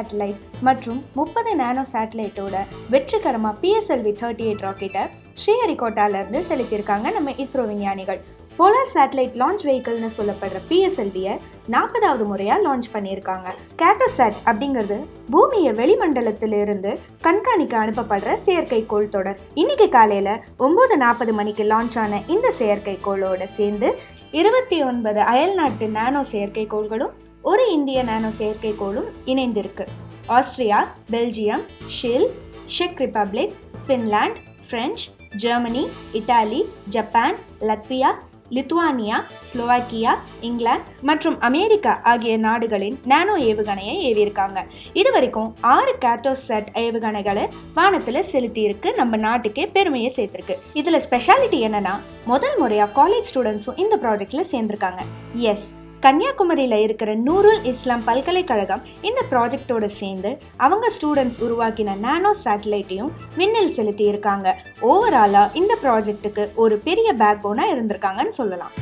satellite மற்றும் முப்பது நானோ சேட்டலைட்டோட வெற்றிகரமாக பிஎஸ்எல்வி தேர்ட்டி எயிட் ராக்கெட்டை ஸ்ரீஹரிகோட்டாலேருந்து செலுத்தியிருக்காங்க நம்ம இஸ்ரோ விஞ்ஞானிகள் போலார் சேட்டலைட் லான்ச் வெஹிக்கிள்னு சொல்லப்படுற பிஎஸ்எல்வியை நாற்பதாவது முறையாக லான்ச் பண்ணியிருக்காங்க கேட்டோசாட் அப்படிங்கிறது பூமியை வெளிமண்டலத்திலிருந்து கண்காணிக்க அனுப்பப்படுற செயற்கைக்கோள் தொடர் இன்னைக்கு காலையில் ஒம்பது நாற்பது மணிக்கு லான்ச் ஆன இந்த செயற்கைக்கோளோட சேர்ந்து இருபத்தி ஒன்பது அயல்நாட்டு நானோ செயற்கைக்கோள்களும் ஒரு இந்திய நானோ செயற்கைக்கோளும் இணைந்திருக்கு ஆஸ்திரியா பெல்ஜியம் ஷில் செக் Republic Finland French Germany Italy Japan Latvia Lithuania Slovakia England மற்றும் அமெரிக்கா ஆகிய நாடுகளின் நானோ ஏவுகணையை ஏவியிருக்காங்க இது வரைக்கும் ஆறு கேட்டோசெட் ஏவுகணைகளை வானத்தில் செலுத்தியிருக்கு நம்ம நாட்டுக்கே பெருமையை சேர்த்திருக்கு இதில் ஸ்பெஷாலிட்டி என்னன்னா முதல் முறையாக காலேஜ் ஸ்டூடெண்ட்ஸும் இந்த ப்ராஜெக்டில் சேர்ந்திருக்காங்க எஸ் கன்னியாகுமரியில் இருக்கிற நூருல் இஸ்லாம் பல்கலைக்கழகம் இந்த ப்ராஜெக்டோட சேர்ந்து அவங்க ஸ்டூடெண்ட்ஸ் உருவாக்கின நானோ சேட்டலைட்டையும் விண்ணில் செலுத்தி இருக்காங்க ஓவராலாக இந்த ப்ராஜெக்ட்டுக்கு ஒரு பெரிய பேக் போனாக இருந்திருக்காங்கன்னு சொல்லலாம்